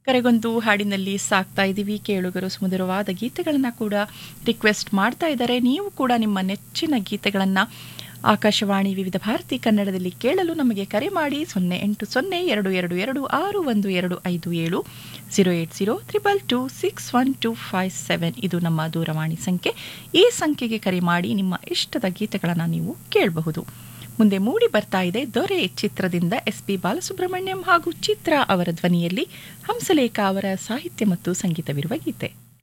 ಕರೆಗೊಂದು ಹಾಡಿನಲ್ಲಿ ಸಾಕ್ತಾ ಇದ್ದೀವಿ ಕೇಳುಗರು ಸುಮಧುರವಾದ ಗೀತೆಗಳನ್ನು ಕೂಡ ರಿಕ್ವೆಸ್ಟ್ ಮಾಡ್ತಾ ಇದ್ದಾರೆ ನೀವು ಕೂಡ ನಿಮ್ಮ ನೆಚ್ಚಿನ ಗೀತೆಗಳನ್ನು ಆಕಾಶವಾಣಿ ವಿವಿಧ ಭಾರತಿ ಕನ್ನಡದಲ್ಲಿ ಕೇಳಲು ನಮಗೆ ಕರೆ ಮಾಡಿ ಸೊನ್ನೆ ಎಂಟು ಸೊನ್ನೆ ಎರಡು ಎರಡು ಎರಡು ಆರು ಒಂದು ಎರಡು ಐದು ಏಳು zero eight zero triple two six one two five seven ಇದು ನಮ್ಮ ದೂರವಾಣಿ ಸಂಖ್ಯೆ ಈ ಸಂಖ್ಯೆಗೆ ಕರೆ ಮಾಡಿ ನಿಮ್ಮ ಇಷ್ಟದ ಗೀತೆಗಳನ್ನು ನೀವು ಕೇಳಬಹುದು ಮುಂದೆ ಮೂಡಿ ಬರ್ತಾ ಇದೆ ದೊರೆ ಚಿತ್ರದಿಂದ ಎಸ್ ಪಿ ಬಾಲಸುಬ್ರಹ್ಮಣ್ಯಂ ಹಾಗೂ ಚಿತ್ರ ಅವರ ಧ್ವನಿಯಲ್ಲಿ ಹಂಸಲೇಖ ಅವರ ಸಾಹಿತ್ಯ ಮತ್ತು ಸಂಗೀತವಿರುವ ಗೀತೆ